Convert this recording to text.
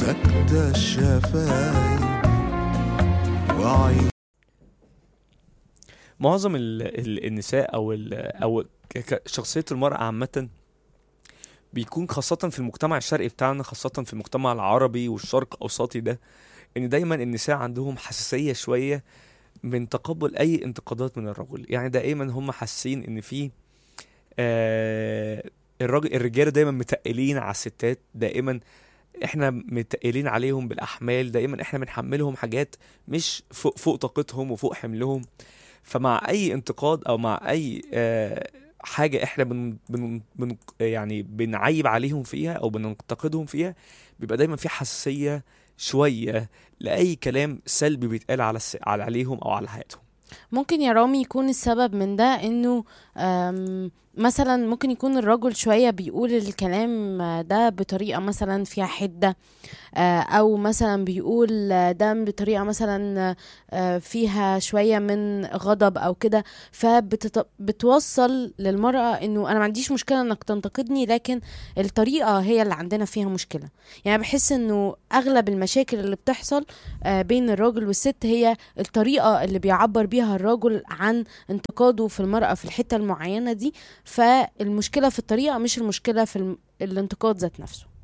سكتة الشفايف وعين معظم ال ال النساء او ال او ك- ك- شخصيه المراه عامه بيكون خاصة في المجتمع الشرقي بتاعنا خاصة في المجتمع العربي والشرق الأوسطي ده إن دايما النساء عندهم حساسية شوية من تقبل أي انتقادات من الرجل يعني دائما هم حاسين إن في آه الراجل الرجالة دايما متقلين على الستات دائما احنا متقلين عليهم بالأحمال دائما احنا بنحملهم حاجات مش فوق فوق طاقتهم وفوق حملهم فمع اي انتقاد او مع اي آه، حاجه احنا بن بن بن يعني بنعيب عليهم فيها او بننتقدهم فيها بيبقى دايما في حساسيه شويه لاي كلام سلبي بيتقال على الس... على عليهم او على حياتهم ممكن يا رامي يكون السبب من ده انه أم، مثلا ممكن يكون الرجل شوية بيقول الكلام ده بطريقة مثلا فيها حدة آه، او مثلا بيقول ده بطريقة مثلا آه، فيها شوية من غضب او كده فبتوصل للمرأة انه انا ما عنديش مشكلة انك تنتقدني لكن الطريقة هي اللي عندنا فيها مشكلة يعني بحس انه اغلب المشاكل اللي بتحصل آه، بين الراجل والست هي الطريقة اللي بيعبر بيها الرجل عن انتقاده في المرأة في الحتة المعينة دي فالمشكلة في الطريقة مش المشكلة في الم- الانتقاد ذات نفسه